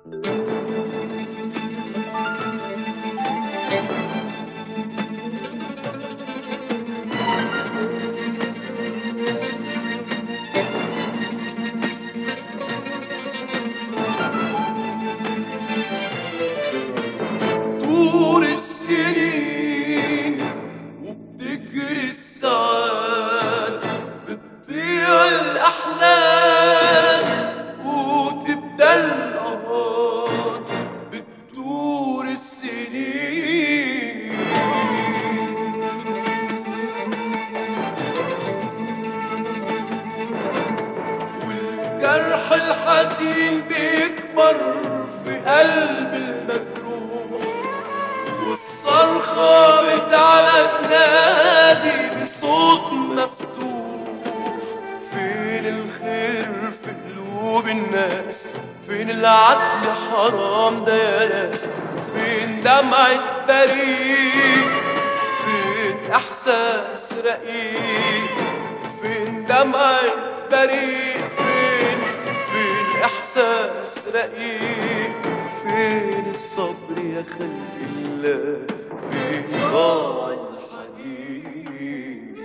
طول السنين وبتجري الساعات بتضيع الأحلام وتبدأ الأهات بتدور السنين والجرح الحزين بيكبر في قلب المجروح والصرخة بتعلى تنادي بصوت مفتوح فين الخير في قلوب الناس فين العدل حرام ده يا ناس فين دمعة بريء فين إحساس رقيق فين دمعة بريء فين فين إحساس رقيق فين الصبر يا خلق الله فين ضاع الحنين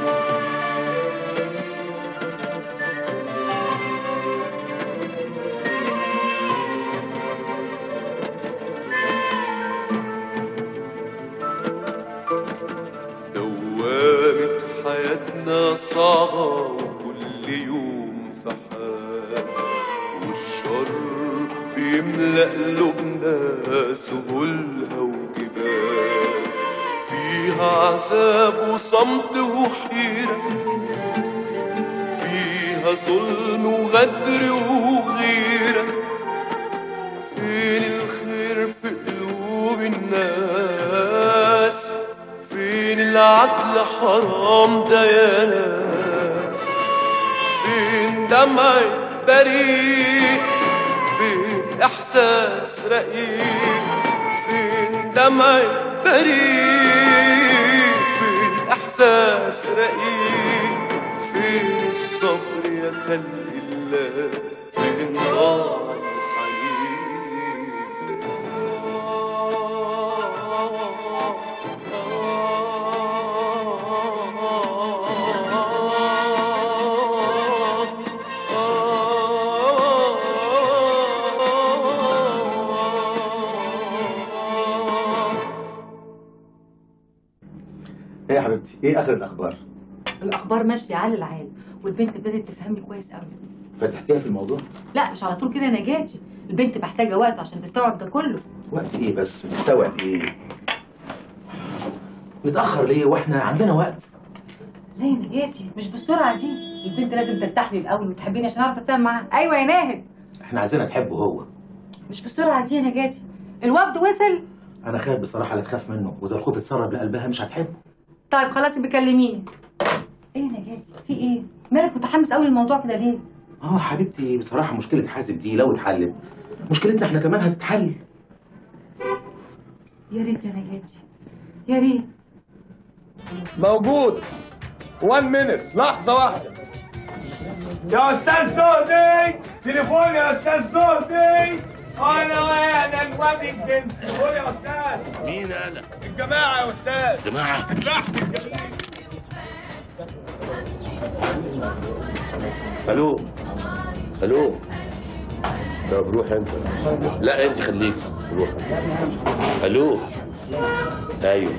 دوامة حياتنا صعبة وكل يوم في حال والشر بيملأ قلوبنا سهولها وجبال فيها عذاب وصمت وحيرة فيها ظلم وغدر وغيرة فين الخير في قلوب الناس فين العدل حرام ده يا ناس فين دمع بريء فين احساس رقيق فين دمع بريء فين احساس رقيق فين الصبر يا خلق الله فين ضاع ايه يا حبيبتي ايه اخر الاخبار الاخبار ماشيه على العال والبنت بدات تفهمني كويس قوي فتحتيها في الموضوع لا مش على طول كده نجاتي البنت محتاجه وقت عشان تستوعب ده كله وقت ايه بس بتستوعب ايه نتاخر ليه واحنا عندنا وقت لا يا نجاتي مش بالسرعه دي البنت لازم ترتاح لي الاول وتحبيني عشان اعرف اتفاهم معاها ايوه يا ناهد احنا عايزينها تحبه هو مش بالسرعه دي يا نجاتي الوفد وصل انا خايف بصراحه لا تخاف منه واذا الخوف اتسرب لقلبها مش هتحبه طيب خلاص بكلميني ايه يا نجاتي في ايه مالك متحمس قوي للموضوع كده ليه اه حبيبتي بصراحه مشكله حازم دي لو اتحلت مشكلتنا احنا كمان هتتحل يا ريت يا نجاتي يا ريت موجود 1 مينت لحظة واحدة يا أستاذ زهدي تليفون يا أستاذ زهدي أنا أنا الواد الجن قول يا أستاذ مين انا؟ الجماعة يا أستاذ جماعة تحت الجميع الو الو طب روح انت لا انت خليك روح الو ايوه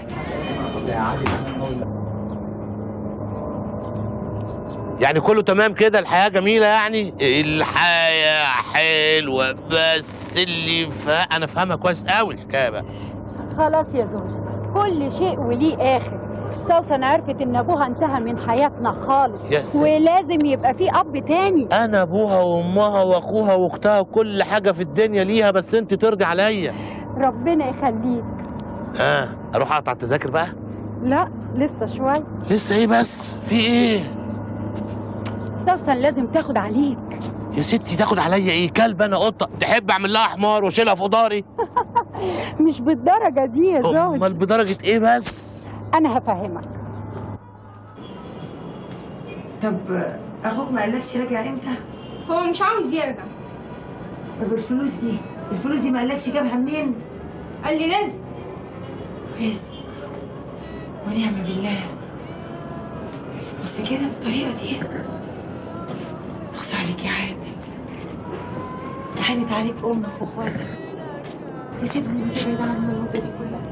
يعني كله تمام كده الحياة جميلة يعني الحياة حلوة بس اللي فا... أنا فاهمها كويس قوي الحكاية بقى خلاص يا زوج كل شيء وليه اخر سوسن عرفت ان ابوها انتهى من حياتنا خالص يا سلام. ولازم يبقى في اب تاني أنا أبوها وأمها وأخوها وأختها وكل حاجة في الدنيا ليها بس أنت ترضي عليا ربنا يخليك ها أروح أقطع التذاكر بقى لا لسه شوي لسه إيه بس في إيه سوسن لازم تاخد عليك يا ستي تاخد عليا إيه كلب أنا قطة تحب أعمل لها حمار وأشيلها في داري مش بالدرجه دي يا أمال زوج بدرجة إيه بس انا هفهمك طب اخوك ما قالكش راجع امتى هو مش عاوز يرجع طب الفلوس دي الفلوس دي ما قالكش جابها منين قال لي لازم رزق ونعم بالله بس كده بالطريقه دي اخصى عليك يا عادل هانت عليك امك واخواتك تسيبهم وتبعد عنهم المده دي كلها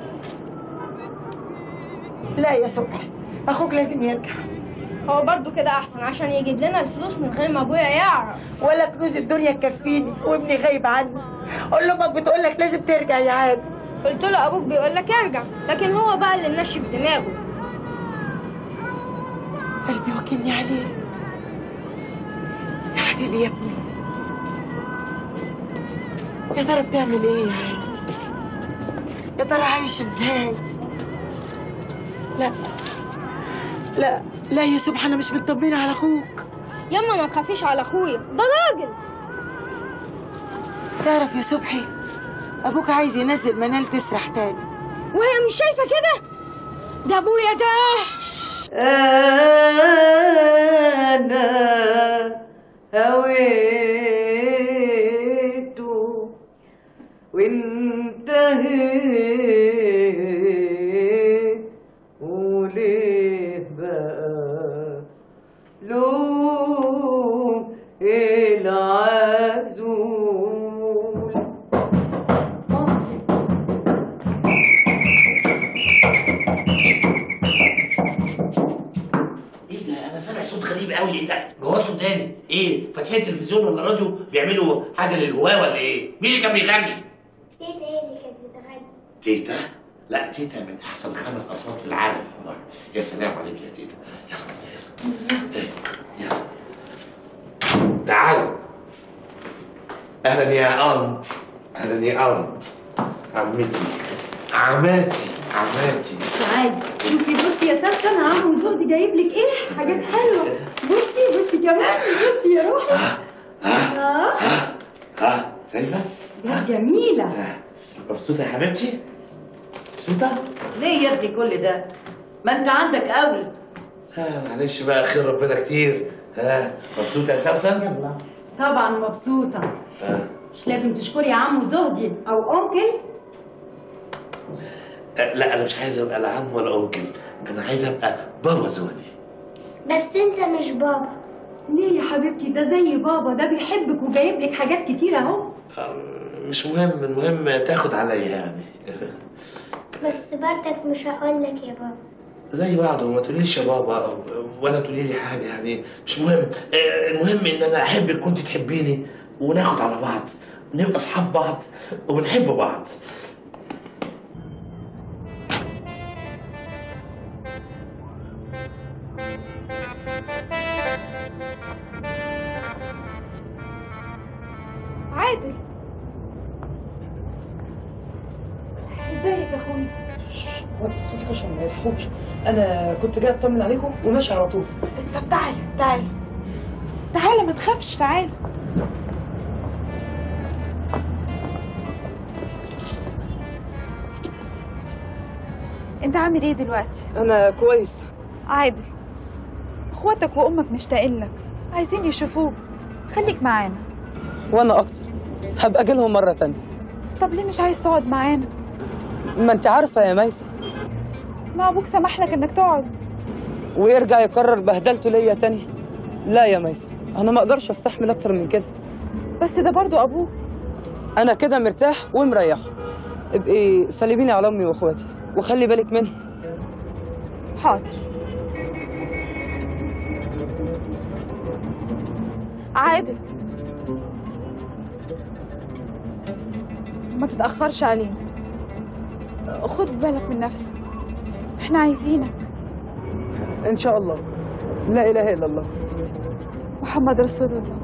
لا يا صبحي اخوك لازم يرجع هو برضو كده احسن عشان يجيب لنا الفلوس من غير ما ابويا يعرف ولا كنوز الدنيا تكفيني وابني غايب عني قول لامك بتقول لك لازم ترجع يا عادل قلت له ابوك بيقول لك ارجع لكن هو بقى اللي منشف دماغه قلبي وكلني عليه يا حبيبي يا ابني يا ترى بتعمل ايه يا عادل يا ترى عايش ازاي لا لا لا يا سبحان انا مش مطمنه على اخوك ياما ما تخافيش على اخويا ده راجل تعرف يا صبحي ابوك عايز ينزل منال تسرح تاني وهي مش شايفه كده ده ابويا ده انا هويت وانتهيت وليه بقى لوم العزول ايه ده انا سامع صوت غريب قوي ايه ده جوازته تاني ايه فاتحين التلفزيون ولا راديو بيعملوا حاجه للهواه ولا ايه مين اللي كان بيغني تيتا هي اللي كانت بتغني تيتا لا تيتا من احسن خمس اصوات في العالم والله يا سلام عليك يا تيتا يلا يلا إيه، يلا تعالوا اهلا يا انت اهلا يا انت عمتي عماتي عماتي تعالي شوفي بصي يا سمسم عمو زهدي جايب لك ايه حاجات حلوه بصي بصي كمان بصي يا روحي اه ها شايفه حاجات جميله آه، مبسوطه يا حبيبتي مبسوطه ليه يا ابني كل ده؟ ما انت عندك قوي آه معلش بقى خير ربنا كتير ها مبسوطه يا سمسم يلا طبعا مبسوطه آه. مش لازم تشكري عمو زهدي او انكل آه، لا انا مش عايز ابقى لا عم ولا انكل انا عايز ابقى بابا زودي بس انت مش بابا ليه يا حبيبتي ده زي بابا ده بيحبك وجايب لك حاجات كتير اهو آه، مش مهم المهم تاخد عليا يعني بس برضك مش هقول لك يا بابا زي بعض وما تقوليش يا بابا ولا تقولي لي حاجه يعني مش مهم آه، المهم ان انا احبك وانت تحبيني وناخد على بعض ونبقى اصحاب بعض وبنحب بعض عادل ازيك يا اخويا وانت صوتك عشان ما يصحوش انا كنت جاي اطمن عليكم وماشي على طول طب تعالى تعالى تعالى ما تخافش تعالى انت عامل ايه دلوقتي انا كويس عادل اخواتك وامك مشتاقين لك عايزين يشوفوك خليك معانا وانا اكتر هبقى اجي لهم مره تانية طب ليه مش عايز تقعد معانا ما انت عارفه يا ميسة ما ابوك سمح لك انك تقعد ويرجع يكرر بهدلته ليا تاني لا يا ميسة انا ما اقدرش استحمل اكتر من كده بس ده برضو ابوك انا كده مرتاح ومريح ابقي سلميني على امي واخواتي وخلي بالك منهم حاضر عادل ما تتأخرش علينا خد بالك من نفسك احنا عايزينك ان شاء الله لا اله الا الله محمد رسول الله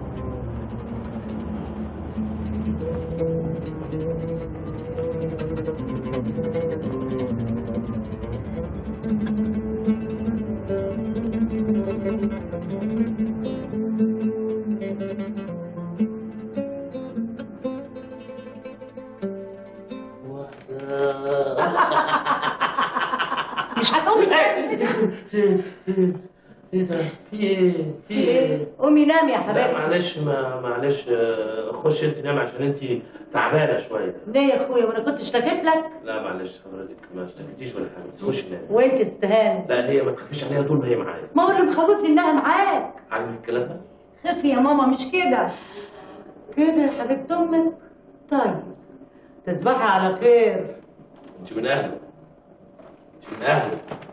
مش هتقومي تاني ايه ده؟ في ايه؟ في ايه؟ قومي نامي يا لا حبيبتي معلش ما معلش آه، خش انت نام عشان انت تعبانه شويه ليه يا اخويا وانا كنت اشتكيت لك لا معلش حضرتك ما اشتكيتيش ولا حاجه بس خش نام وانت استهان لا هي ما تخافيش عليها طول ما هي معايا ما هو اللي مخوفني انها معاك عارف الكلام ده؟ خفي يا ماما مش كده كده يا حبيبه امك طيب تصبحي على خير انت من اهله انت من اهله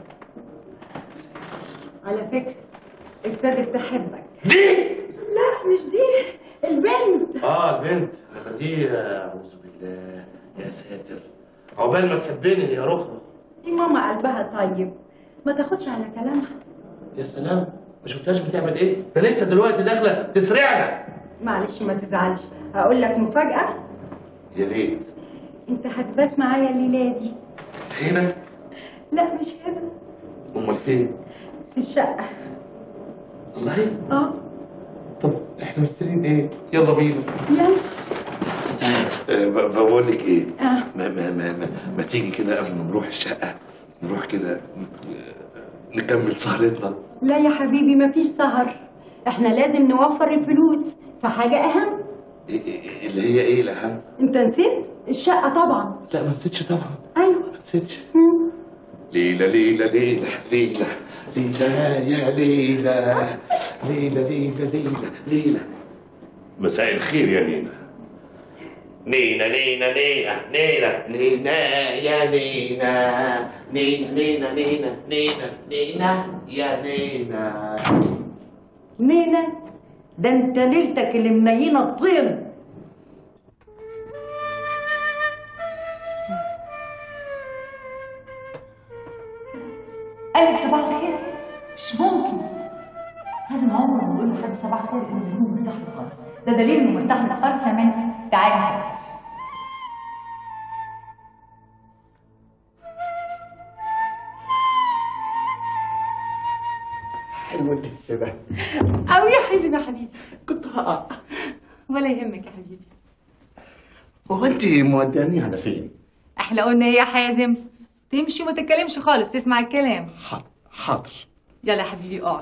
على فكرة ابتدت تحبك دي لا مش دي البنت اه البنت لما دي آه، اعوذ بالله يا ساتر عقبال ما تحبني يا رخرة دي ماما قلبها طيب ما تاخدش على كلامها يا سلام ما شفتهاش بتعمل ايه؟ ده لسه دلوقتي داخله تسرعنا معلش ما تزعلش هقول لك مفاجأة يا ريت انت هتبات معايا الليلة دي هنا لا مش هنا امال فين؟ في الشقة والله اه طب احنا مستنيين ايه؟ يلا بينا يلا أه ب- بقول لك ايه؟ آه. ما ما ما ما, ما تيجي كده قبل ما نروح الشقه نروح كده آه، نكمل سهرتنا لا يا حبيبي مفيش سهر احنا لازم نوفر الفلوس في حاجة أهم إيه- إيه- اللي هي ايه الاهم؟ انت نسيت الشقة طبعا لا ما نسيتش طبعا ايوه ما نسيتش مم. ليلى ليلى ليلى ليلى ليلى يا ليلى ليلى ليلى ليلى ليلى مساء الخير يا نينا نينا نينا نينا نينا نينا يا نينا نينا نينا نينا نينا نينا يا نينا نينا ده انت ليلتك اللي منينه الطين ألف صباح الخير مش ممكن لازم عمره ما يقول لحد صباح الخير يقول له هو مرتاح له خالص ده دليل انه مرتاح له خالص يا منسي تعالي يا حبيبتي حلو اللبس ده أوي يا حازم يا حبيبي كنت هقع ولا يهمك يا حبيبي هو انت موداني على فين؟ احنا قلنا ايه يا حازم تمشي وما تتكلمش خالص تسمع الكلام حاضر حاضر يلا يا حبيبي اقعد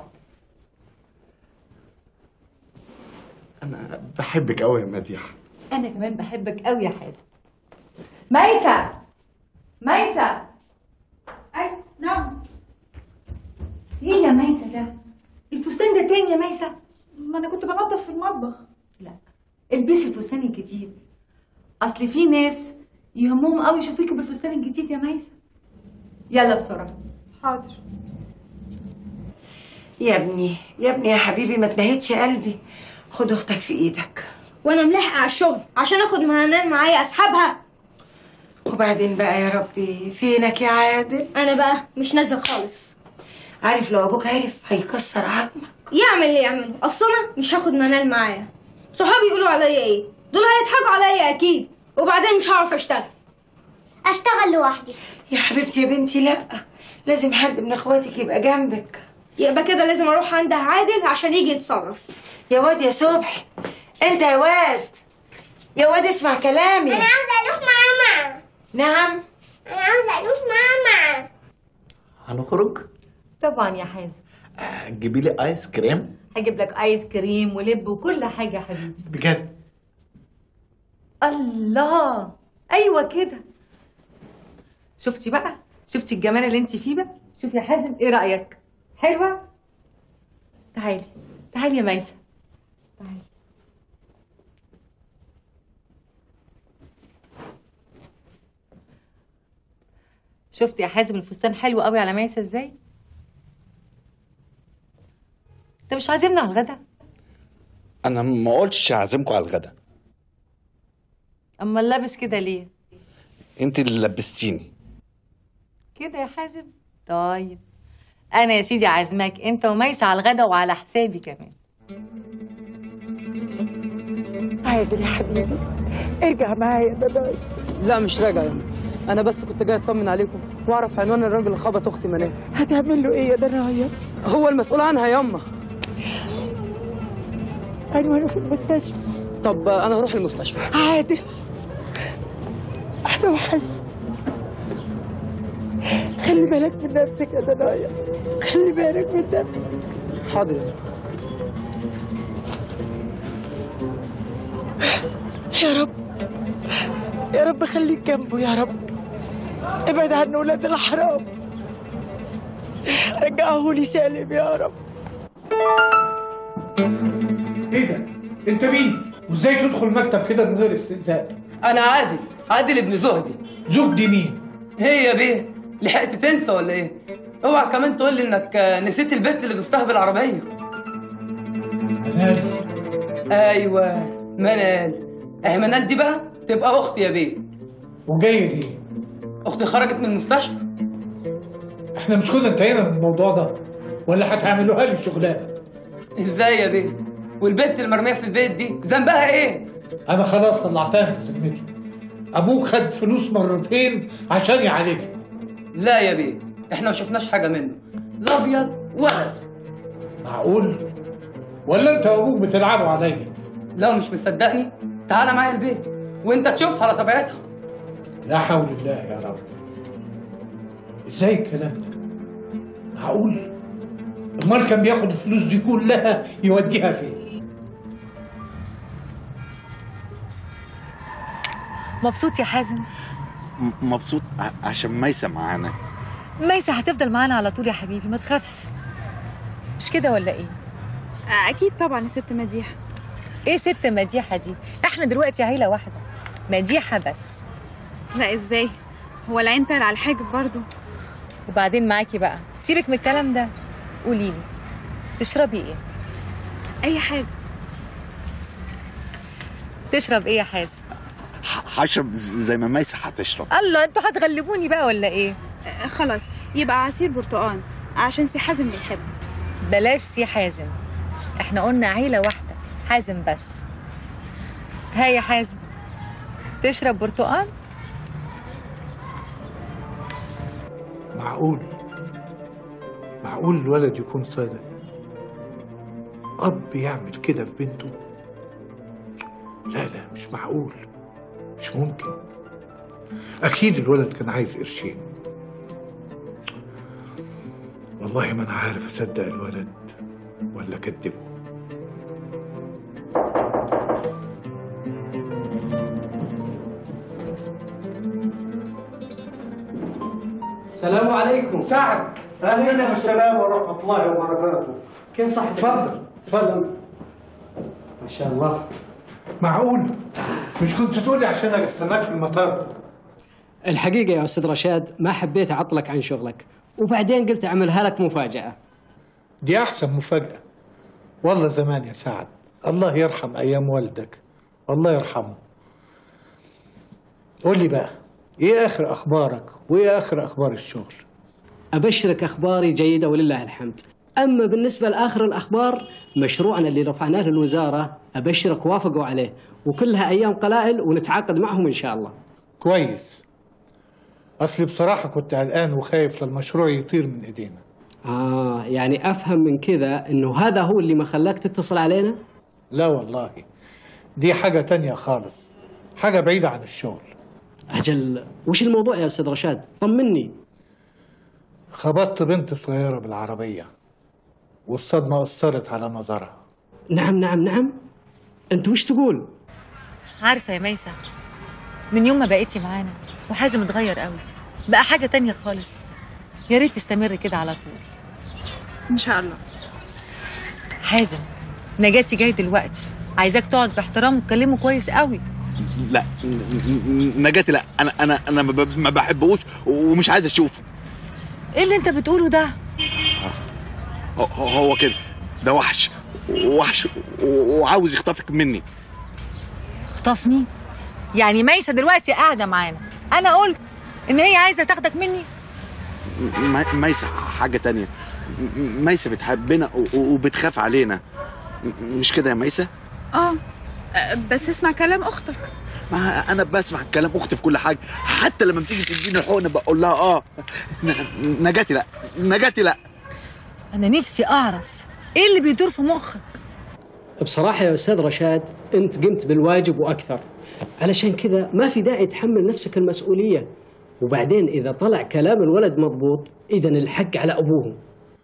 انا بحبك قوي يا مديحه انا كمان بحبك قوي يا حازم ميسة ميسة اي نعم ايه يا ميسة ده الفستان ده تاني يا ميسة ما انا كنت بنظف في المطبخ لا البسي الفستان الجديد اصل في ناس يهمهم قوي يشوفوكي بالفستان الجديد يا ميسة يلا بسرعة حاضر يا ابني يا ابني يا حبيبي ما تنهدش قلبي خد اختك في ايدك وانا ملاحق على الشغل عشان اخد مهنان معايا اسحبها وبعدين بقى يا ربي فينك يا عادل انا بقى مش نازل خالص عارف لو ابوك عرف هيكسر عظمك يعمل اللي يعمله اصل انا مش هاخد منال معايا صحابي يقولوا عليا ايه دول هيضحكوا عليا اكيد وبعدين مش هعرف اشتغل اشتغل لوحدي يا حبيبتي يا بنتي لا لازم حد من اخواتك يبقى جنبك يبقى كده لازم اروح عند عادل عشان يجي يتصرف يا واد يا صبحي انت يا واد يا واد اسمع كلامي انا عاوزه اروح مع ماما نعم انا عاوزه اروح مع ماما هنخرج طبعا يا حازم تجيبي لي ايس كريم هجيب لك ايس كريم ولب وكل حاجة يا حبيبي بجد الله ايوه كده شفتي بقى شفتي الجمال اللي انت فيه بقى شوفي يا حازم ايه رايك حلوه تعالي تعالي يا ميسه تعالي شفتي يا حازم الفستان حلو قوي على ميسه ازاي انت مش عازمنا على الغدا انا ما قلتش اعزمكم على الغدا اما لابس كده ليه انت اللي لبستيني كده يا حازم طيب انا يا سيدي عازماك انت وميسة على الغدا وعلى حسابي كمان عادل يا حبيبي ارجع معايا ده ضايق لا مش راجع يا أمي. انا بس كنت جاي اطمن عليكم واعرف عنوان الراجل اللي خبط اختي منال هتعمل له ايه يا ضنايا هو المسؤول عنها ياما عنوانه في المستشفى طب انا هروح المستشفى عادل هتوحش خلي بالك من نفسك يا ضنايا خلي بالك من نفسك حاضر يا يا رب يا رب خليك جنبه يا رب ابعد عنه ولاد الحرام رجعه لي سالم يا رب ايه ده؟ انت مين؟ وازاي تدخل المكتب كده من غير استئذان؟ انا عادل عادل ابن زهدي زوج دي مين؟ هي يا بيه لحقت تنسى ولا ايه اوعى كمان تقول لي انك آه، نسيت البت اللي دوستها بالعربيه منال ايوه منال اهي منال دي بقى تبقى اختي يا بيه وجايه ليه؟ اختي خرجت من المستشفى احنا مش كنا انتهينا من الموضوع ده ولا هتعملوها لي شغلانه؟ ازاي يا بيه والبت المرميه في البيت دي ذنبها ايه انا خلاص طلعتها من سجنتي ابوك خد فلوس مرتين عشان يعالجني لا يا بيه احنا ما شفناش حاجه منه لا ابيض ولا اسود معقول؟ ولا انت وابوك بتلعبوا عليا؟ لو مش مصدقني تعالى معايا البيت وانت تشوف على طبيعتها لا حول الله يا رب ازاي الكلام ده؟ معقول؟ امال كان بياخد الفلوس دي كلها يوديها فين؟ مبسوط يا حازم م- مبسوط ع- عشان ميسة معانا ميسة هتفضل معانا على طول يا حبيبي ما تخافش مش كده ولا ايه اكيد طبعا يا ست مديحه ايه ست مديحة دي احنا دلوقتي عيلة واحدة مديحة بس لا ازاي هو العين تقل على الحاجب برضو وبعدين معاكي بقى سيبك من الكلام ده قولي لي تشربي ايه اي حاجه تشرب ايه يا حازم ح- هشرب ز- زي ما ميسة هتشرب الله انتوا هتغلبوني بقى ولا ايه آه، خلاص يبقى عصير برتقال عشان سي حازم بيحب بلاش سي حازم احنا قلنا عيلة واحدة حازم بس ها يا حازم تشرب برتقال معقول معقول الولد يكون صادق أب يعمل كده في بنته لا لا مش معقول مش ممكن أكيد الولد كان عايز قرشين والله ما أنا عارف أصدق الولد ولا أكدبه السلام عليكم سعد عليكم السلام ورحمة الله وبركاته كيف صحتك؟ تفضل تفضل ما شاء الله معقول مش كنت تقولي عشان استناك في المطار الحقيقة يا أستاذ رشاد ما حبيت أعطلك عن شغلك وبعدين قلت أعملها لك مفاجأة دي أحسن مفاجأة والله زمان يا سعد الله يرحم أيام والدك الله يرحمه قول لي بقى إيه آخر أخبارك وإيه آخر أخبار الشغل أبشرك أخباري جيدة ولله الحمد أما بالنسبة لآخر الأخبار مشروعنا اللي رفعناه للوزارة أبشرك وافقوا عليه وكلها أيام قلائل ونتعاقد معهم إن شاء الله كويس أصلي بصراحة كنت قلقان وخايف للمشروع يطير من إيدينا آه يعني أفهم من كذا إنه هذا هو اللي ما خلاك تتصل علينا لا والله دي حاجة تانية خالص حاجة بعيدة عن الشغل أجل وش الموضوع يا أستاذ رشاد طمني خبطت بنت صغيرة بالعربية والصدمة أثرت على نظرها نعم نعم نعم أنت وش تقول عارفة يا ميسة من يوم ما بقيتي معانا وحازم اتغير قوي بقى حاجة تانية خالص يا ريت تستمر كده على طول ان شاء الله حازم نجاتي جاي دلوقتي عايزاك تقعد باحترام وتكلمه كويس قوي لا ن- ن- نجاتي لا انا انا انا ما ب- ما بحبهوش ومش عايز اشوفه ايه اللي انت بتقوله ده هو- هو كده ده وحش وحش و- وعاوز يخطفك مني خطفني يعني ميسة دلوقتي قاعدة معانا انا قلت ان هي عايزة تاخدك مني م- ميسة حاجة تانية م- ميسة بتحبنا و- وبتخاف علينا م- مش كده يا ميسة؟ اه آه، بس اسمع كلام اختك ما انا بسمع كلام اختي في كل حاجه حتى لما بتيجي تديني حقنه بقول لها اه ن- نجاتي لا نجاتي لا انا نفسي اعرف ايه اللي بيدور في مخك بصراحة يا أستاذ رشاد أنت قمت بالواجب وأكثر علشان كذا ما في داعي تحمل نفسك المسؤولية وبعدين إذا طلع كلام الولد مضبوط إذا الحق على أبوهم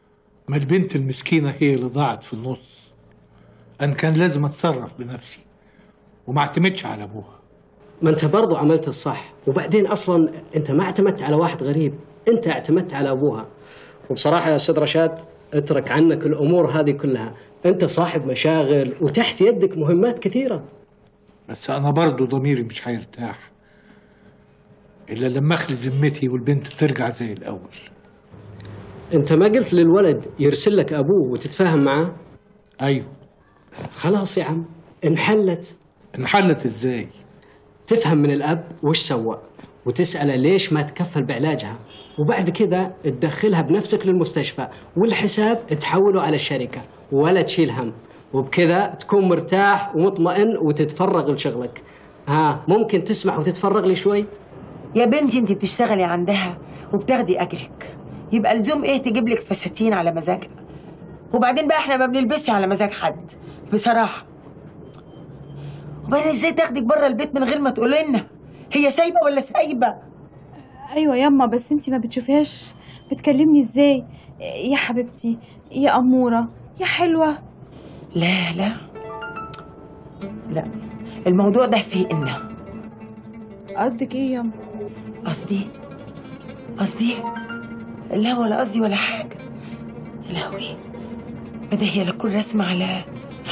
ما البنت المسكينة هي اللي ضاعت في النص أنا كان لازم أتصرف بنفسي وما اعتمدش على أبوها ما انت برضو عملت الصح وبعدين اصلا انت ما اعتمدت على واحد غريب انت اعتمدت على ابوها وبصراحه يا استاذ رشاد اترك عنك الامور هذه كلها انت صاحب مشاغل وتحت يدك مهمات كثيره بس أنا برضو ضميري مش هيرتاح إلا لما أخلي ذمتي والبنت ترجع زي الأول انت ما قلت للولد يرسل لك ابوه وتتفاهم معاه ايوه خلاص يا عم انحلت انحلت ازاي تفهم من الاب وش سوى وتساله ليش ما تكفل بعلاجها وبعد كذا تدخلها بنفسك للمستشفى والحساب تحوله على الشركه ولا تشيل هم وبكذا تكون مرتاح ومطمئن وتتفرغ لشغلك ها ممكن تسمح وتتفرغ لي شوي يا بنتي انت بتشتغلي عندها وبتاخدي اجرك يبقى لزوم ايه تجيب لك فساتين على مزاجها وبعدين بقى احنا ما بنلبسش على مزاج حد بصراحه وبعدين ازاي تاخدك بره البيت من غير ما تقولي لنا هي سايبه ولا سايبه ايوه ياما بس انتي ما بتشوفيهاش بتكلمني ازاي يا حبيبتي يا اموره يا حلوه لا لا لا الموضوع ده فيه إن قصدك ايه ياما قصدي قصدي لا ولا قصدي ولا حاجة يا لهوي ما ده هي لا تكون رسمة على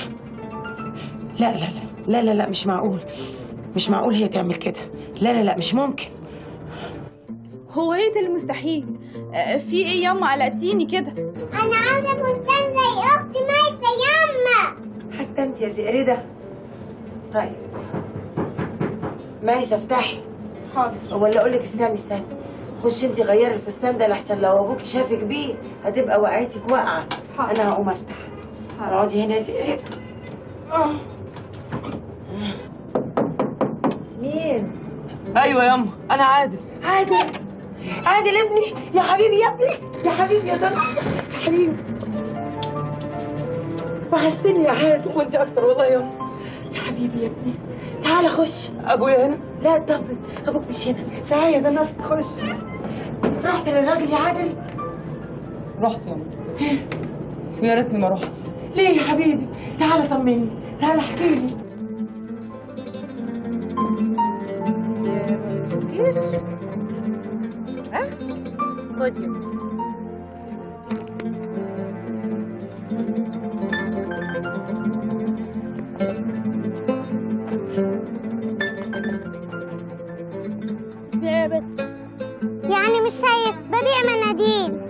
لا لا لا لا لا لا مش معقول مش معقول هي تعمل كده لا لا لا مش ممكن هو ايه ده المستحيل آه، في ايه ياما قلقتيني كده انا عاوزه فستان زي اختي ميسه ياما حتى انت يا زئردة طيب ميسة افتحي حاضر ولا اقول لك استني استني خشي انت غيري الفستان ده لحسن لو ابوكي شافك بيه هتبقى وقعتك واقعه انا هقوم افتح اقعدي هنا يا زئردة مين ايوه ياما انا عادل عادل عادل ابني يا حبيبي يا ابني يا حبيبي يا ضنا يا حبيبي وحشتني يا عادل وانت اكتر والله ياما يا حبيبي يا ابني تعالى خش ابويا هنا لا طب ابوك مش هنا تعالى يا ضنا خش رحت للراجل يا عادل رحت ياما ويا ريتني ما رحت ليه يا حبيبي تعالى طمني تعالى احكي لي خدي يعني مش شايف ببيع مناديل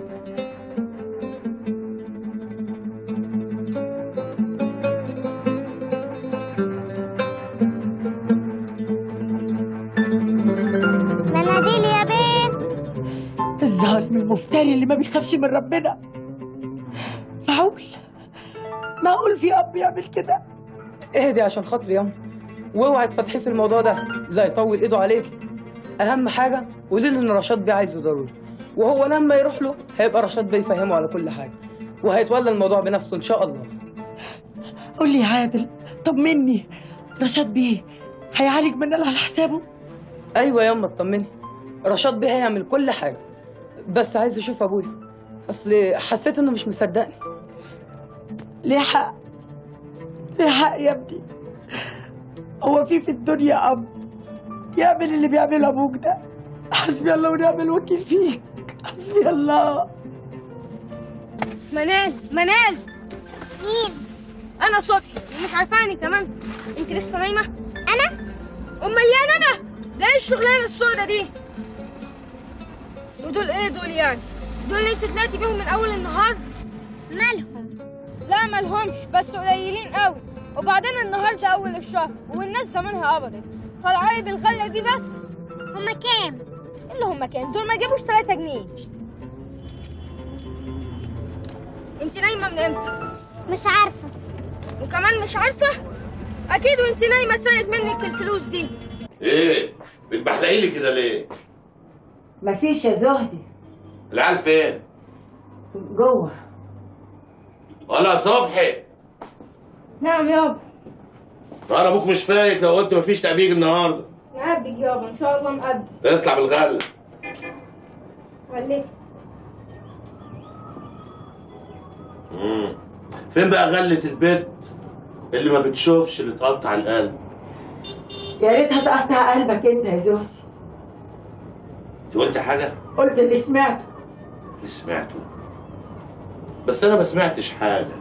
مناديل يا بيه الظالم المفتري اللي ما بيخافش من ربنا معقول معقول في اب يعمل كده اهدي عشان خاطري ياما واوعي تفتحي في الموضوع ده لا يطول ايده عليك اهم حاجه قولي له ان رشاد بيه عايزه ضروري وهو لما يروح له هيبقى رشاد بيه يفهمه على كل حاجه وهيتولى الموضوع بنفسه ان شاء الله قول لي يا عادل طمني رشاد بيه هيعالج منال على حسابه ايوه ياما اطمني رشاد بيه هيعمل كل حاجه بس عايز اشوف ابويا اصل حسيت انه مش مصدقني ليه حق ليه حق يا ابني هو في في الدنيا اب يعمل اللي بيعمله ابوك ده حسبي الله ونعم الوكيل فيك حسبي الله منال منال مين؟ أنا صبحي ومش عارفاني كمان أنت لسه نايمة؟ أنا؟ أمال يا أنا؟ ده إيه الشغلانة السودة دي؟ ودول إيه دول يعني؟ دول اللي أنت طلعتي بيهم من أول النهار؟ مالهم؟ لا مالهمش بس قليلين قوي وبعدين النهارده أول الشهر والناس زمانها قبضت طالعالي بالغلة دي بس هما كام؟ اللي هما كام؟ دول ما جابوش 3 جنيه انت نايمه من امتى مش عارفه وكمان مش عارفه اكيد وانت نايمه اتسرقت منك الفلوس دي ايه بتبحلقي لي كده ليه مفيش يا زهدي العيال فين جوه ولا صبحي نعم يابا طار ابوك مش فايق لو قلت مفيش تأبيج النهارده مقبل يابا ان شاء الله مقبل اطلع بالغله عليك مم. فين بقى غلة البيت اللي ما بتشوفش اللي تقطع القلب يا ريتها تقطع قلبك انت يا زوجتي انت قلت حاجة قلت اللي سمعته اللي سمعته بس انا ما سمعتش حاجة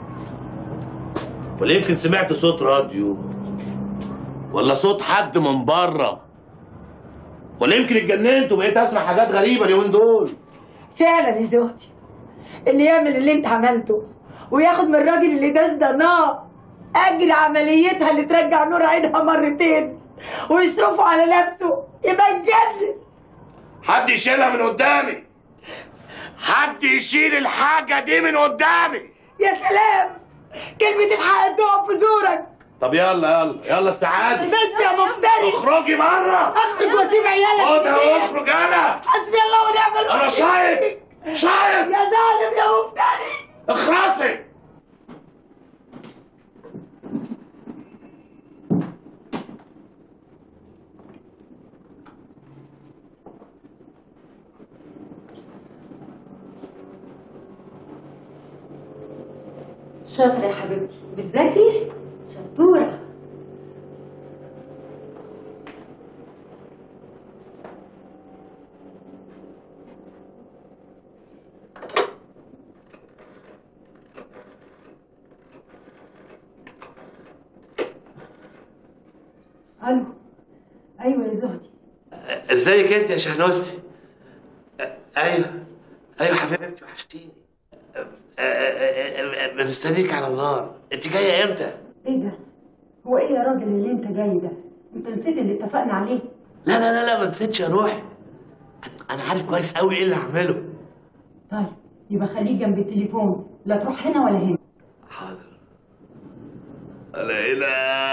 ولا يمكن سمعت صوت راديو ولا صوت حد من بره ولا يمكن اتجننت وبقيت اسمع حاجات غريبة اليومين دول فعلا يا زوجتي اللي يعمل اللي انت عملته وياخد من الراجل اللي داس ده نار اجر عمليتها اللي ترجع نور عينها مرتين ويصرفه على نفسه يبقى يتجنن حد يشيلها من قدامي حد يشيل الحاجة دي من قدامي يا سلام كلمة الحق تقف في زورك طب يلا يلا يلا السعادة بس يا مفتري اخرجي بره اخرج واسيب عيالك خدها في البيت. واخرج انا حسبي الله ونعم الوكيل انا شايف شايف يا ظالم يا مفتري اخرسي شاطرة يا حبيبتي بتذاكري؟ شطورة الو ايوه يا زهدي ازيك انت يا شهنوزتي ايوه ايوه حبيبتي وحشتيني أ- أ- أ- أ- مستنيك على النار انت جايه امتى ايه ده هو ايه يا راجل اللي انت جاي ده انت نسيت اللي اتفقنا عليه لا لا لا لا ما نسيتش يا روحي انا عارف كويس قوي ايه اللي هعمله طيب يبقى خليك جنب التليفون لا تروح هنا ولا هنا حاضر انا هنا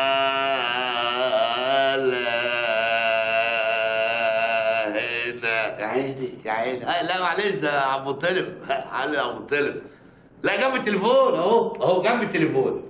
لا هنا يا عيني يا عيني آه، لا معلش ده عم مطلب حل يا عم مطلب لا جنب التليفون اهو اهو جنب التليفون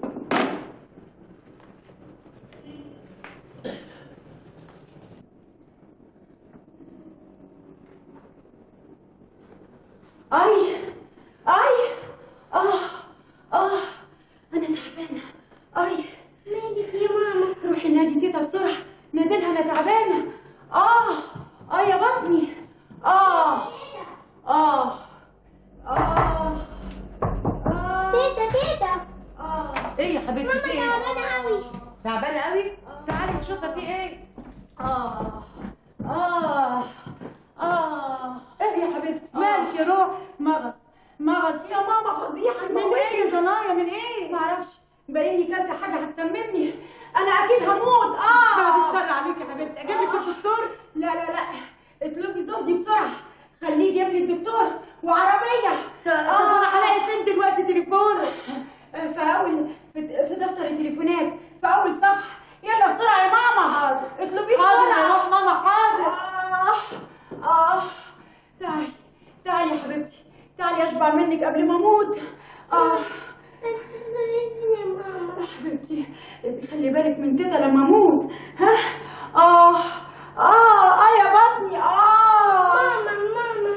اي اي اه اه انا تعبانه اي مالك يا ماما روحي نادي تيتا بسرعه نادلها انا تعبانه اه اه يا بطني اه اه اه تيتا تيتا اه ايه يا حبيبتي في ايه تعبانة أوي تعبانه قوي تعالي نشوفها في ايه اه اه اه ايه يا حبيبتي مالك يا روح مغص مغص يا ماما فظيعه من ايه يا ضنايا من ايه معرفش باين لي كلت حاجه هتسممني انا اكيد هموت اه بعد الشر عليك يا حبيبتي اجيب لك الدكتور لا لا لا اطلبي زهدي بسرعه خليه يجيب لي الدكتور وعربيه اه انا هلاقي فين دلوقتي تليفونه في اول في في دفتر التليفونات في اول صفحه يلا بسرعه يا ماما حاضر اطلبيه بسرعه حاضر ماما حاضر اه اه تعالي تعالي يا حبيبتي تعالي اشبع منك قبل ما اموت اه يا حبيبتي خلي بالك من كده لما اموت ها اه اه اه يا بطني اه ماما ماما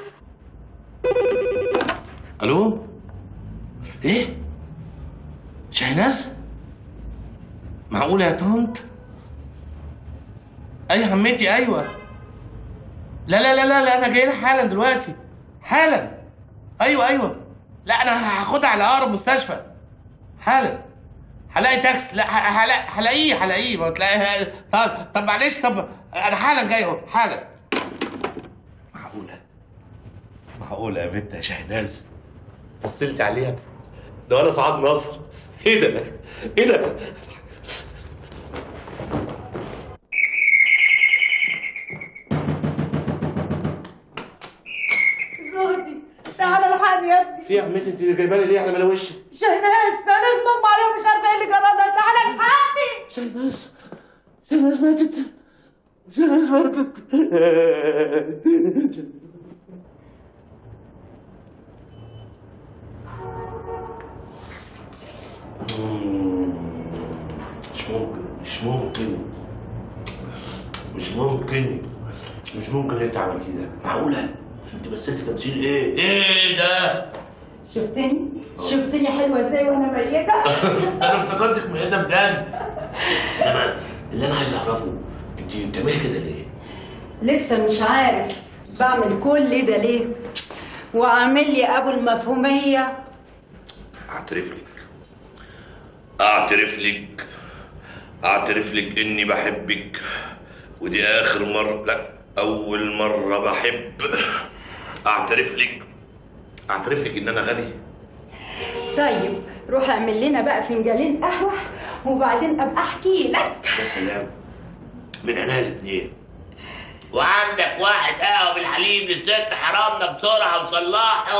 الو ايه شهناز معقولة يا طنط اي همتي ايوه لا لا لا لا, لا انا جاي لك حالا دلوقتي حالا ايوه ايوه لا انا هاخدها على اقرب مستشفى حالا هلاقي تاكس لا ه- هلا- هلاقيه هلاقيه ما تلاقيه طب طب معلش طب انا حالا جاي اهو حالا معقولة معقولة يا بنت يا شهناز بصلت عليها ده ولا سعاد نصر ايه ده ايه ده زهدي تعالى الحقني يا ابني في يا عمتي انت اللي جايبه لي ليه على ملا وشي شهناز شهناز مغمى عليهم مش عارفه ايه اللي جرالها تعالى الحقني شهناز شهناز ماتت شهناز ماتت مش ممكن مش ممكن مش ممكن مش ممكن اللي انت عملتيه ده معقولة؟ انت مثلت تمثيل ايه؟ ايه ده؟ شفتني شفتني حلوه ازاي وانا ميته انا افتكرتك ميتة بجد انما اللي انا عايز اعرفه انت بتعملي كده ليه؟ لسه مش عارف بعمل كل ده ليه وعامل لي ابو المفهوميه اعترف لك اعترف لك اعترف لك اني بحبك ودي اخر مرة لا اول مرة بحب اعترف لك اعترف لك ان انا غبي طيب روح اعمل لنا بقى فنجانين قهوه وبعدين ابقى احكي لك يا سلام من عينيا الاثنين وعندك واحد قهوه بالحليب للست حرامنا بسرعه وصلحه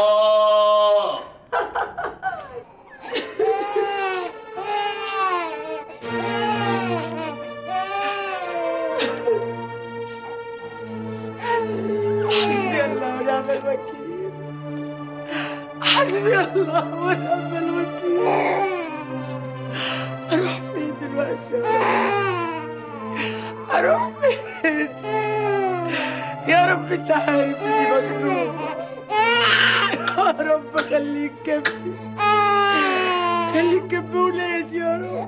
حسبي الله ونعم الوكيل حسبي الله ونعم الوكيل اروح فين دلوقتي يا رب اروح فين يا رب انت عارف اني مظلومه يا رب خليك جنبي خليك جنب ولادي يا رب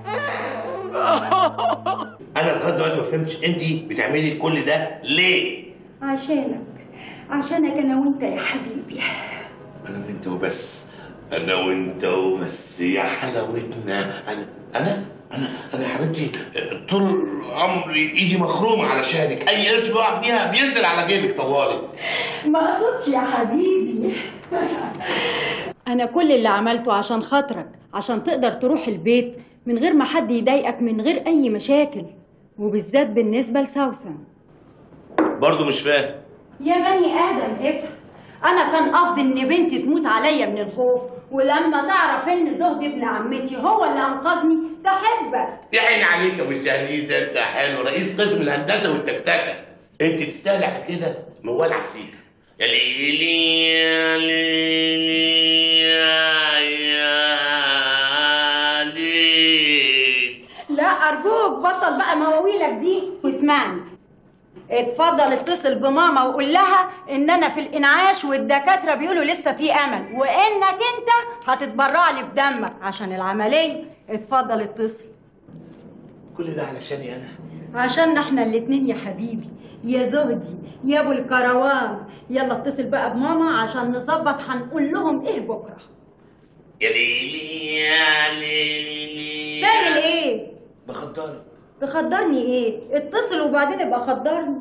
انا لغايه دلوقتي ما فهمتش انت بتعملي كل ده ليه؟ عشانك عشانك انا وانت يا حبيبي انا وانت وبس انا وانت وبس يا حلاوتنا انا انا انا انا يا حبيبتي طول عمري ايدي مخرومه علشانك اي قرش بقع فيها بينزل على جيبك طوالي ما اقصدش يا حبيبي انا كل اللي عملته عشان خاطرك عشان تقدر تروح البيت من غير ما حد يضايقك من غير اي مشاكل وبالذات بالنسبه لسوسن برضه مش فاهم يا بني ادم افهم انا كان قصدي ان بنتي تموت عليا من الخوف ولما تعرف ان زهد ابن عمتي هو اللي انقذني تحبك يا عيني عليك يا ابو الجهنيز انت حلو رئيس قسم الهندسه والتكتكه انت تستاهل على كده موال على السيكه يا ليلي يا ليلي يا يا ليلي لا ارجوك بطل بقى مواويلك دي واسمعني اتفضل اتصل بماما وقول لها ان انا في الانعاش والدكاتره بيقولوا لسه في امل وانك انت هتتبرع لي بدمك عشان العمليه اتفضل اتصل كل ده علشاني انا عشان احنا الاتنين يا حبيبي يا زهدي يا ابو الكروان يلا اتصل بقى بماما عشان نظبط هنقول لهم ايه بكره يا ليلي يا ليلي تعمل ايه بخدرك تخدرني ايه اتصل وبعدين ابقى خدرني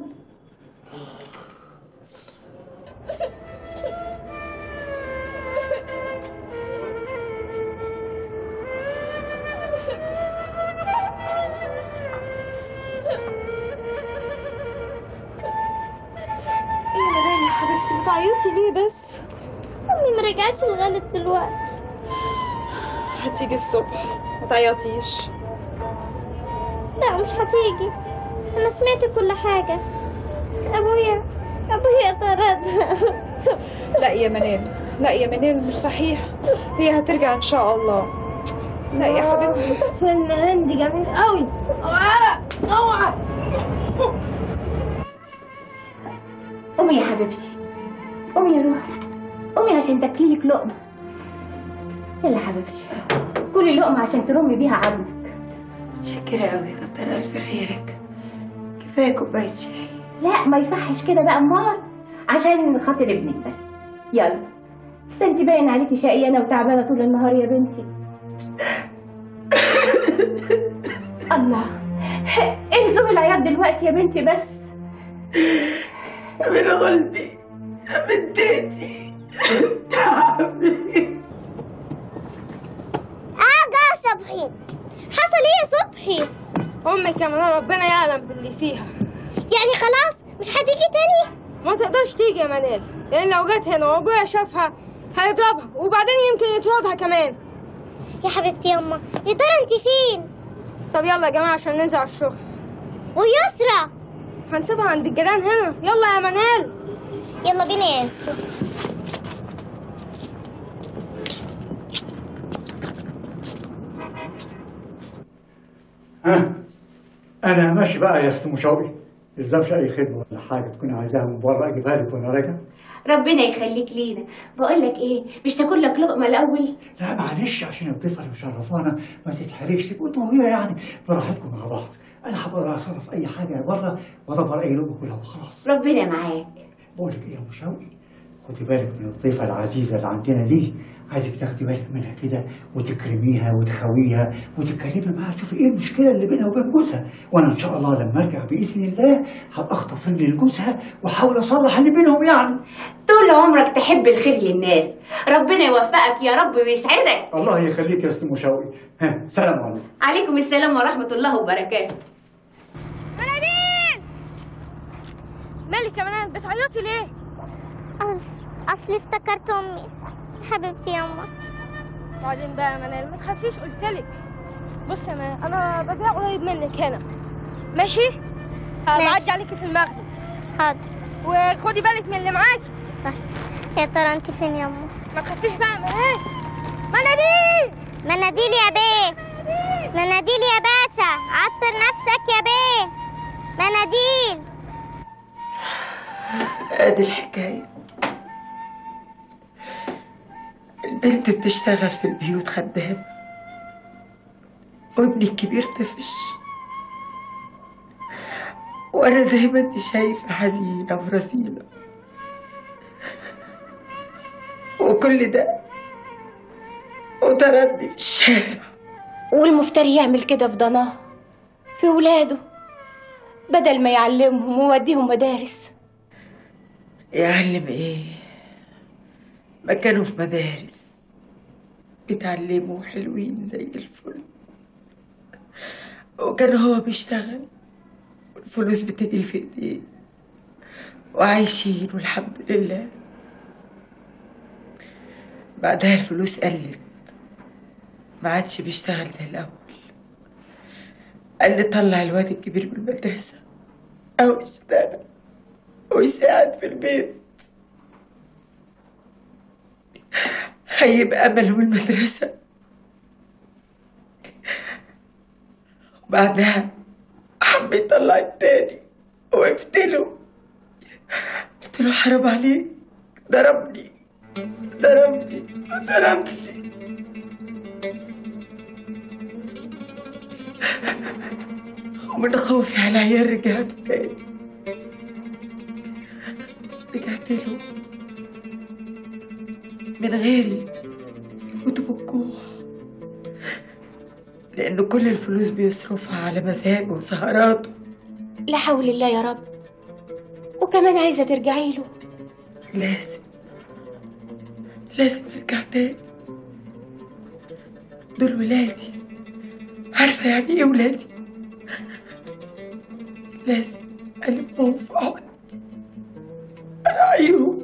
ايه يا حبيبتي بتعيطي ليه بس امي ما رجعتش لغايه دلوقتي هتيجي الصبح ما تعيطيش لا مش هتيجي انا سمعت كل حاجه ابويا ابويا طردها لا يا منال لا يا منال مش صحيح هي هترجع ان شاء الله لا يا حبيبتي فيلم هندي جميل قوي اوعى اوعى قومي يا حبيبتي قومي يا روحي قومي عشان تاكليلك لقمه يلا حبيبتي كلي لقمه عشان ترمي بيها عظمك متشكرة أوي كتر ألف خيرك كفاية كوباية شاي لا ما يصحش كده بقى امال عشان خاطر ابنك بس يلا ده انت باين عليكي شقيانه وتعبانه طول النهار يا بنتي الله ايه لزوم العياط دلوقتي يا بنتي بس من غلبي من ديتي تعبي اجا صبحي حصل ايه يا صبحي امك يا منال ربنا يعلم باللي فيها يعني خلاص مش هتيجي تاني ما تقدرش تيجي يا منال لان لو جت هنا وابويا شافها هيضربها وبعدين يمكن يطردها كمان يا حبيبتي يما يا ترى انت فين طب يلا يا جماعه عشان ننزل على الشغل ويسرى هنسيبها عند الجيران هنا يلا يا منال يلا بينا يا يسرى ها انا ماشي بقى يا استاذ مشاوي يلزمش اي خدمه ولا حاجه تكون عايزاها من بره اجيبها لك وانا راجع ربنا يخليك لينا بقول لك ايه مش تاكل لك لقمه الاول لا معلش عشان الضيفه اللي مشرفانا ما تتحرجش تبقوا انتوا وهي يعني براحتكم مع بعض انا هبقى اصرف اي حاجه بره وادبر اي لقمه كلها وخلاص ربنا معاك بقول لك ايه يا ام شوقي خدي بالك من الضيفه العزيزه اللي عندنا دي عايزك تاخدي بالك منها كده وتكرميها وتخويها وتتكلمي معاها تشوفي ايه المشكله اللي بينها وبين جوزها وانا ان شاء الله لما ارجع باذن الله هبقى اخطف رجلي لجوزها واحاول اصلح اللي بينهم يعني طول عمرك تحب الخير للناس ربنا يوفقك يا رب ويسعدك الله يخليك يا ست ام شوقي ها سلام عليكم عليكم السلام ورحمه الله وبركاته مناديل مالك يا منال بتعيطي ليه اصل افتكرت امي حبيبتي يا امه بعدين بقى يا منال ما تخافيش قلتلك بص يا منال انا ببيع قريب منك هنا ماشي هبعدي عليكي في المغرب حاضر وخدي بالك من اللي معاكي يا ترى انت فين يا امه ما تخافيش بقى يا منال مناديل مناديل يا بيه مناديل يا باشا عطر نفسك يا بيه مناديل ادي الحكاية البنت بتشتغل في البيوت خدامة وابني الكبير طفش وانا زي ما انت شايفة حزينة ورزينة وكل ده وطردني في الشارع والمفتري يعمل كده في ضناه في ولاده بدل ما يعلمهم ويوديهم مدارس يعلم ايه ما كانوا في مدارس بيتعلموا حلوين زي الفل وكان هو بيشتغل والفلوس بتجري في ايديه وعايشين والحمد لله بعدها الفلوس قلت ما عادش بيشتغل زي الأول قال لي طلع الواد الكبير من المدرسة أو يشتغل ويساعد في البيت خيب أمله من المدرسة وبعدها حب يطلع التاني وقفت له قلت له حرام عليك ضربني ضربني ضربني ومن خوفي على عيال رجعت تاني رجعت له من غيري يموتوا من الجوع لأن كل الفلوس بيصرفها على مزاجه وسهراته لا حول الله يا رب وكمان عايزه ترجعي له لازم لازم ارجع تاني دول ولادي عارفة يعني ايه ولادي لازم ألمهم في حضني أراعيهم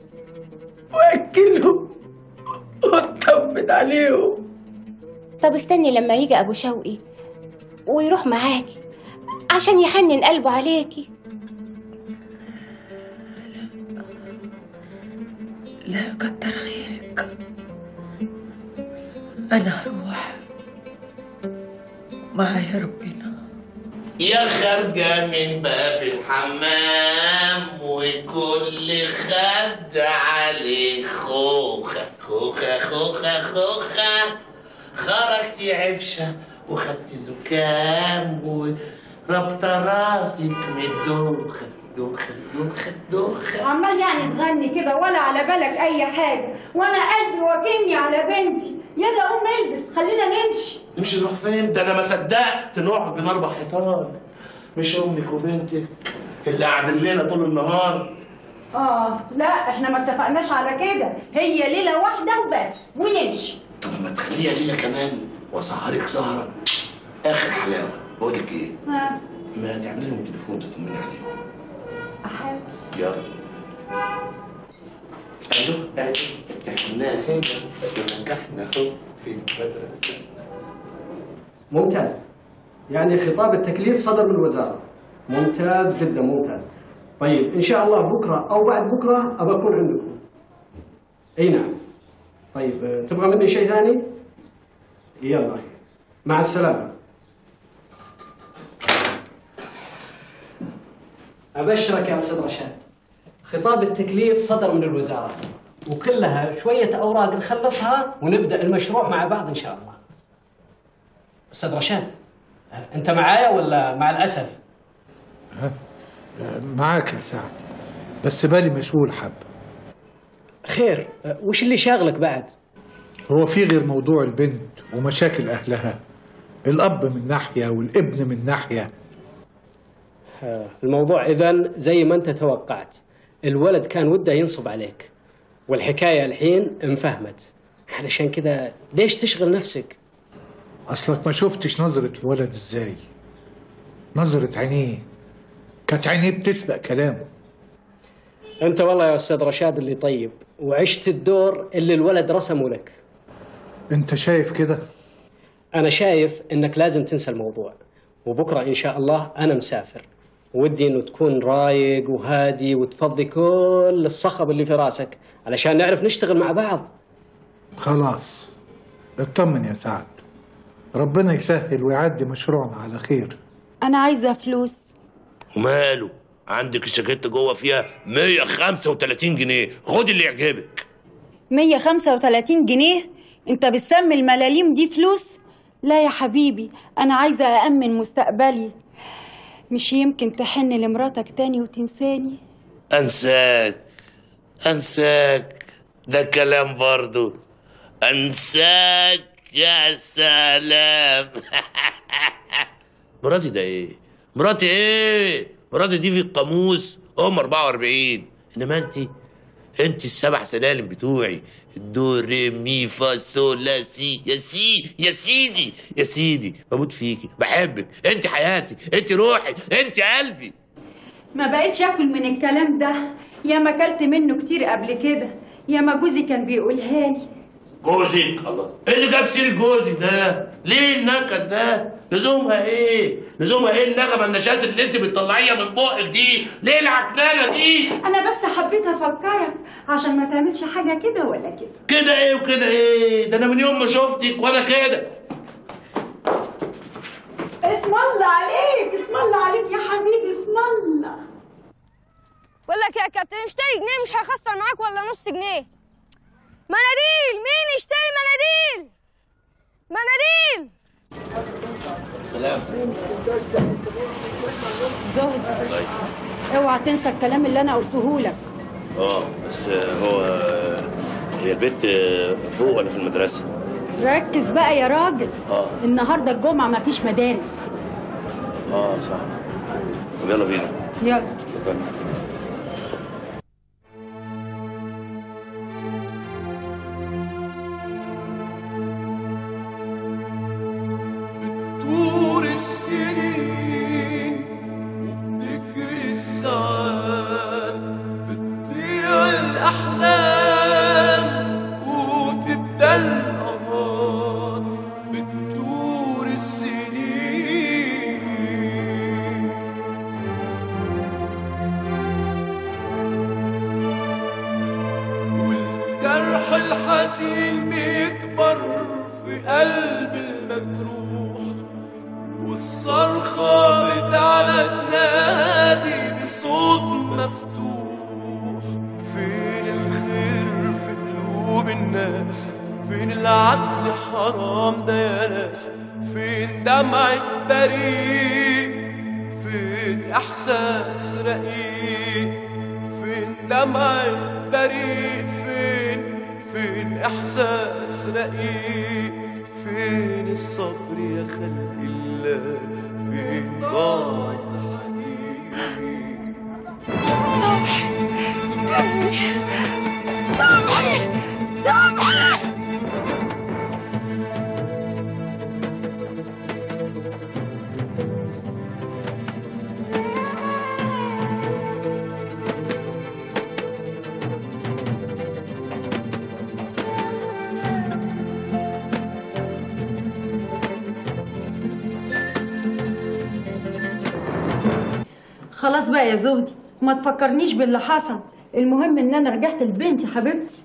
وأكلهم وأطمن عليهم طب استني لما يجي ابو شوقي ويروح معاكي عشان يحنن قلبه عليكي لا كتر خيرك أنا هروح معايا ربنا يا خارجة من باب الحمام وكل خد عليه خوخة خوخة خوخة خوخة خرجتي عفشة وخدتي زكام وربطة راسك من الدوخة دوخة دوخة دوخة عمال يعني تغني كده ولا على بالك اي حاجه وانا قلبي واكلني على بنتي يلا قوم البس خلينا نمشي نمشي نروح فين؟ ده انا ما صدقت نقعد بين اربع حيطان مش امك وبنتك اللي قاعدين لنا طول النهار اه لا احنا ما اتفقناش على كده هي ليله واحده وبس ونمشي طب ما تخليها ليله كمان واسهرك سهره اخر حلاوه بقول لك ايه؟ ها ما تعملي لهم تليفون تطمني عليهم احاول يلا الو اهلا احنا هنا ونجحنا اهو في المدرسه ممتاز يعني خطاب التكليف صدر من الوزارة ممتاز جدا ممتاز طيب إن شاء الله بكرة أو بعد بكرة أبى أكون عندكم أي نعم طيب آه، تبغى مني شيء ثاني يلا مع السلامة أبشرك يا أستاذ رشاد خطاب التكليف صدر من الوزارة وكلها شوية أوراق نخلصها ونبدأ المشروع مع بعض إن شاء الله أستاذ رشاد أنت معايا ولا مع الأسف؟ معاك يا سعد بس بالي مشغول حب خير وش اللي شاغلك بعد؟ هو في غير موضوع البنت ومشاكل أهلها الأب من ناحية والابن من ناحية آه، الموضوع إذا زي ما أنت توقعت الولد كان وده ينصب عليك والحكاية الحين انفهمت علشان كذا ليش تشغل نفسك؟ أصلك ما شفتش نظرة الولد إزاي نظرة عينيه كانت عينيه بتسبق كلامه أنت والله يا أستاذ رشاد اللي طيب وعشت الدور اللي الولد رسمه لك أنت شايف كده؟ أنا شايف إنك لازم تنسى الموضوع وبكرة إن شاء الله أنا مسافر ودي إنه تكون رايق وهادي وتفضي كل الصخب اللي في راسك علشان نعرف نشتغل مع بعض خلاص اطمن يا سعد ربنا يسهل ويعدي مشروعنا على خير انا عايزه فلوس وماله عندك الشاكيته جوه فيها 135 جنيه خد اللي يعجبك 135 جنيه انت بتسمي الملاليم دي فلوس لا يا حبيبي انا عايزه اامن مستقبلي مش يمكن تحن لمراتك تاني وتنساني انساك انساك ده كلام برضو انساك يا سلام مراتي ده ايه مراتي ايه مراتي دي في القاموس ام 44 انما انت انت السبع سلالم بتوعي دو ري مي فا صول لا سي يا سي يا سيدي يا سيدي بموت فيكي بحبك انت حياتي انت روحي انت قلبي ما بقتش اكل من الكلام ده يا ما اكلت منه كتير قبل كده يا ما جوزي كان بيقولها لي جوزك الله ايه اللي جاب سيره جوزك ده ليه النكد ده لزومها ايه لزومها ايه النغمه النشاز اللي انت بتطلعيها من بقك دي ليه العكنانه دي انا بس حبيت افكرك عشان ما تعملش حاجه كده ولا كده كده ايه وكده ايه ده انا من يوم ما شفتك وانا كده اسم الله عليك اسم الله عليك يا حبيبي اسم الله بقول لك يا كابتن اشتري جنيه مش هيخسر معاك ولا نص جنيه مناديل مين يشتري مناديل مناديل سلام زهد اوعى تنسى الكلام اللي انا قلته لك اه بس هو هي البنت فوق ولا في المدرسه ركز بقى يا راجل اه النهارده الجمعه مفيش مدارس اه صح طب يلا بينا يلا اتفضل طور السنين وبتجري الساعات بتضيع الأحلام وتبدأ الأنهار بتدور السنين والجرح الحزين بيكبر في قلب المجروح والصرخة بتعلى تنادي بصوت مفتوح فين الخير في قلوب الناس فين العدل حرام ده يا ناس فين دمعة بريء فين إحساس رقيق فين دمعة بريء فين فين إحساس رقيق فين الصبر يا خلق الله فين ضاع خلاص بقى يا زهدي ما تفكرنيش باللي حصل المهم ان انا رجعت لبنتي حبيبتي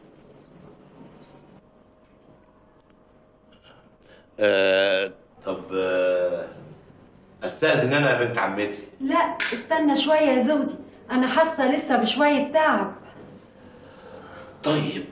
آه طب آه استاذن انا يا بنت عمتي لا استنى شويه يا زودي انا حاسه لسه بشويه تعب طيب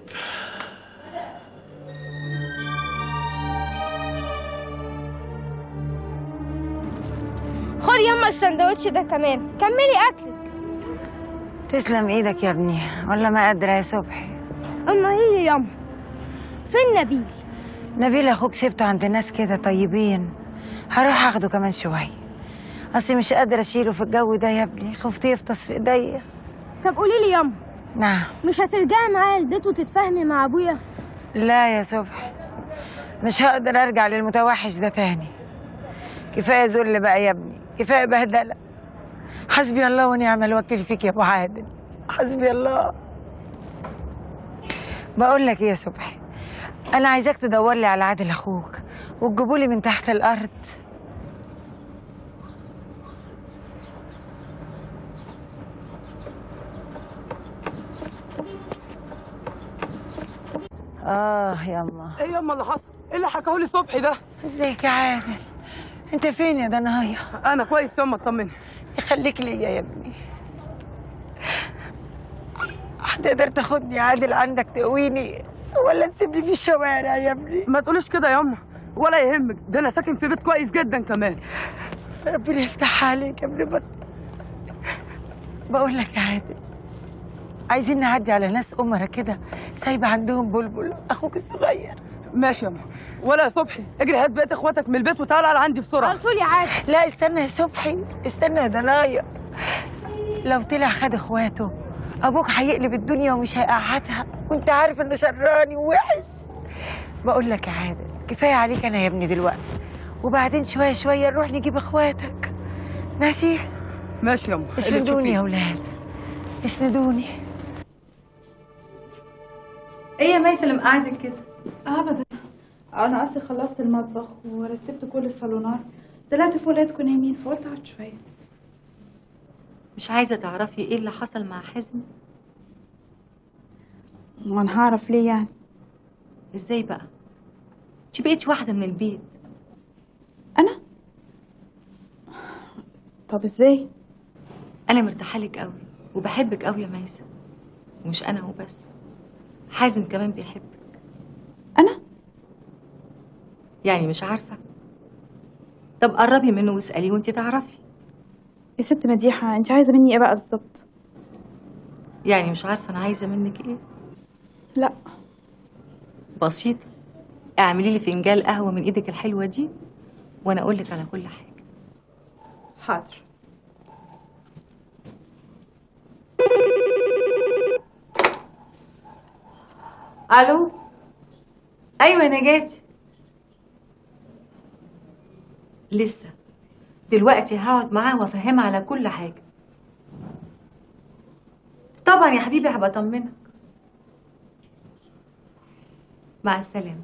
خدي يما السندوتش ده كمان كملي اكلك تسلم ايدك يا ابني ولا ما قادرة يا صبحي اما هي يما فين نبيل نبيل اخوك سبته عند ناس كده طيبين هروح اخده كمان شوية اصلي مش قادرة اشيله في الجو ده يا ابني خفت يفطس في ايديا طب قولي لي يما نعم مش هترجعي معايا البيت وتتفاهمي مع ابويا لا يا صبحي مش هقدر ارجع للمتوحش ده تاني كفايه ذل بقى يا ابني كفايه بهدله حسبي الله ونعم الوكيل فيك يا ابو عادل حسبي الله بقول لك ايه يا صبحي انا عايزاك تدور لي على عادل اخوك وتجيبوا لي من تحت الارض اه يما ايه يما اللي حصل؟ ايه اللي حكاه لي صبحي ده؟ ازيك يا عادل انت فين يا دنايا انا كويس يما اطمني يخليك ليا يا ابني هتقدر تاخدني يا عادل عندك تقويني ولا تسيبني في الشوارع يا ابني ما تقوليش كده يما ولا يهمك ده انا ساكن في بيت كويس جدا كمان ربنا يفتحها عليك يا ابن بط بقول لك يا عادل عايزين نعدي على ناس أمرا كده سايبة عندهم بلبل أخوك الصغير ماشي يما ولا يا صبحي اجري هات بقية اخواتك من البيت وتعالى على عندي بسرعه على طول يا عادل لا استنى يا صبحي استنى يا دنايا لو طلع خد اخواته ابوك هيقلب الدنيا ومش هيقعدها وانت عارف انه شراني ووحش بقول لك يا عادل كفايه عليك انا يا ابني دلوقتي وبعدين شويه شويه نروح نجيب اخواتك ماشي ماشي يما اللي اسندوني يا تشوفيه. اولاد اسندوني ايه يا ميسة اللي مقعدك كده ابدا انا اصلي خلصت المطبخ ورتبت كل الصالونات طلعت في ولادكم نايمين فقلت اقعد شويه مش عايزة تعرفي ايه اللي حصل مع حازم وانا هعرف ليه يعني ازاي بقى انت بقيتي واحدة من البيت انا طب ازاي انا مرتاحة لك قوي وبحبك قوي يا ميسة ومش انا وبس حازم كمان بيحبك انا يعني مش عارفة طب قربي منه واسأليه وانت تعرفي يا ست مديحه انت عايزه مني ايه بقى بالظبط يعني مش عارفة انا عايزة منك ايه لا بسيطة اعملي لي فنجان قهوة من ايدك الحلوة دي وانا اقول لك على كل حاجة حاضر الو ايوه نجاتي لسه دلوقتي هقعد معاه وافهمها على كل حاجه طبعا يا حبيبي هبقى اطمنك مع السلامه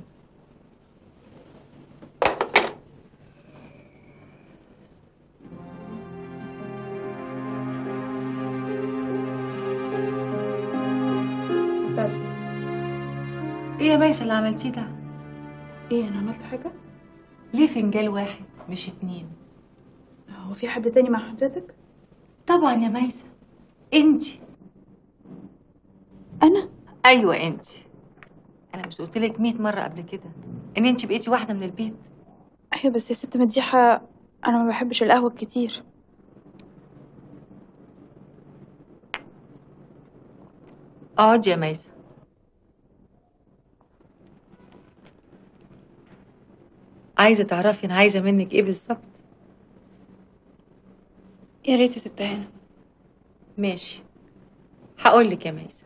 طب ايه يا ميسة اللي عملتيه ده ايه انا عملت حاجه ليه فنجان واحد مش اتنين هو في حد تاني مع حضرتك طبعا يا ميسة انتي انا ايوه انتي انا مش قلت لك 100 مره قبل كده ان انتي بقيتي واحده من البيت ايوه بس يا ست مديحه انا ما بحبش القهوه كتير اقعدي يا ميسة عايزه تعرفي انا عايزه منك ايه بالظبط يا ريت يا ست هانم ماشي هقول لك يا ميسة